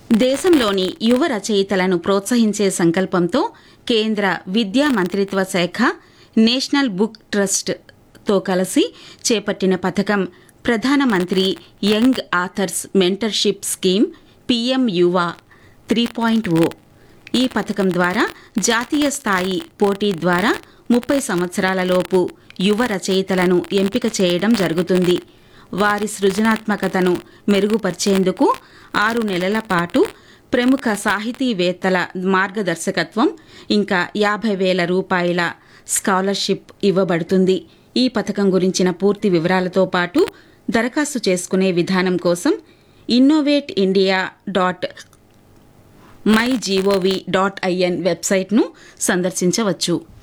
దేశంలోని యువ రచయితలను ప్రోత్సహించే సంకల్పంతో కేంద్ర విద్యా మంత్రిత్వ శాఖ నేషనల్ బుక్ ట్రస్ట్తో కలిసి చేపట్టిన పథకం ప్రధానమంత్రి young authors mentorship scheme PM Yuva three point O ఈ పథకం ద్వారా జాతీయ స్థాయి పోటీ ద్వారా ముప్పై సంవత్సరాలలోపు యువ రచయితలను ఎంపిక చేయడం జరుగుతుంది వారి సృజనాత్మకతను మెరుగుపరిచేందుకు ఆరు నెలల పాటు ప్రముఖ సాహితీవేత్తల మార్గదర్శకత్వం ఇంకా యాభై వేల రూపాయల స్కాలర్షిప్ ఇవ్వబడుతుంది ఈ పథకం గురించిన పూర్తి వివరాలతో పాటు దరఖాస్తు చేసుకునే విధానం కోసం innovate India dot my G O V dot I N వెబ్సైట్ను సందర్శించవచ్చు